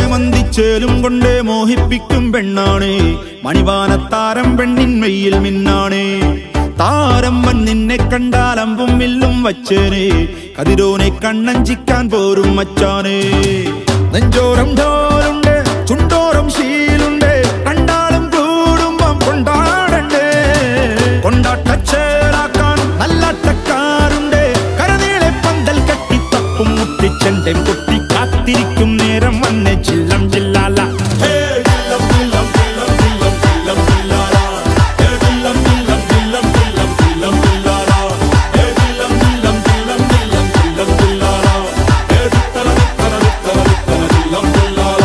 മന്തിച്ചേലും കൊണ്ടേ മോഹിപ്പിക്കും പെണ്ണാണ് മണിവാനത്താരം പെണ്ണിൻ മെയ്യിൽ മിന്നാണ് താരം വൻ നിന്നെ കണ്ടാൽ അമ്പും വില്ലും വച്ചേനെ കതിരോനെ കണ്ണഞ്ചിക്കാൻ പോരും മച്ചാനെ നെഞ്ചോരം ഢോലുണ്ട് ചുണ്ടോരം ശീലുണ്ട് കണ്ടാലും കൂടുമ്പം കൊണ്ടാടണ്ടേ കൊണ്ടാട്ടച്ചേലാക്കാൻ നല്ലാട്ടക്കാരുണ്ട് കരനീളെ പന്തൽ കെട്ടി തപ്പും മുട്ടിച്ചെണ്ടൻ കൊട്ടി കാത്തിരിക്കും നേരം വന്നെ ചില്ലം ജില്ലാല ഹേ, ചില്ലം, ചില്ലം, ചില്ലം, ചില്ലം, ചില്ലം, ചില്ലാല. ഹേ, ചില്ലം, ചില്ലം, ചില്ലം, ചില്ലം, ചില്ലം, ചില്ലാല. ഹേ, ചില്ലം, ചില്ലം, ചില്ലം, ചില്ലം, ചില്ലം, ചില്ലാല. ഹേ, ചിത്തല, ചിത്തല, ചിത്തല, ചിത്തല, ചില്ലം, ചില്ലാല.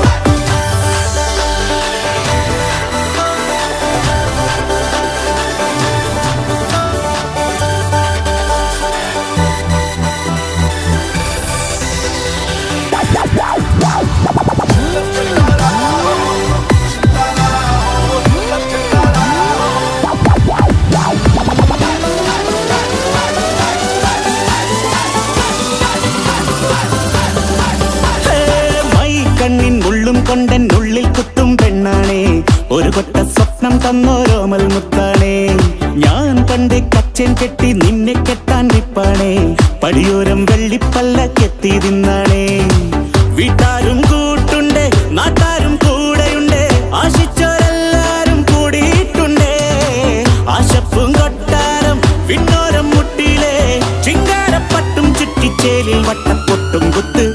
മൈ കണ്ണിൻ ഉള്ളും കൊണ്ടൻ ഉള്ളിൽ കുത്തും പെണ്ണാണേ ഒരു കൊട്ട സ്വപ്നം തന്നോരോമൽ മുത്താണേ ഞാൻ പണ്ട് കച്ചൻ കെട്ടി നിന്നെ കെട്ടാൻ നിപ്പാണേ പടിയോരം വെള്ളിപ്പല്ല കെത്തി തിന്നാണേ വീട്ടാരും കൂട്ടുണ്ട് നാട്ടാരും കൂടെയുണ്ട് ആശിച്ചോരെല്ലാരും കൂടിയിട്ടുണ്ടേ ആശപ്പും കൊട്ടാരം വിണ്ണോരം മുട്ടിയിലെ ചിങ്കാരപ്പട്ടും ചുറ്റിച്ചേലിൽ വട്ടപ്പൊട്ടും കുത്ത്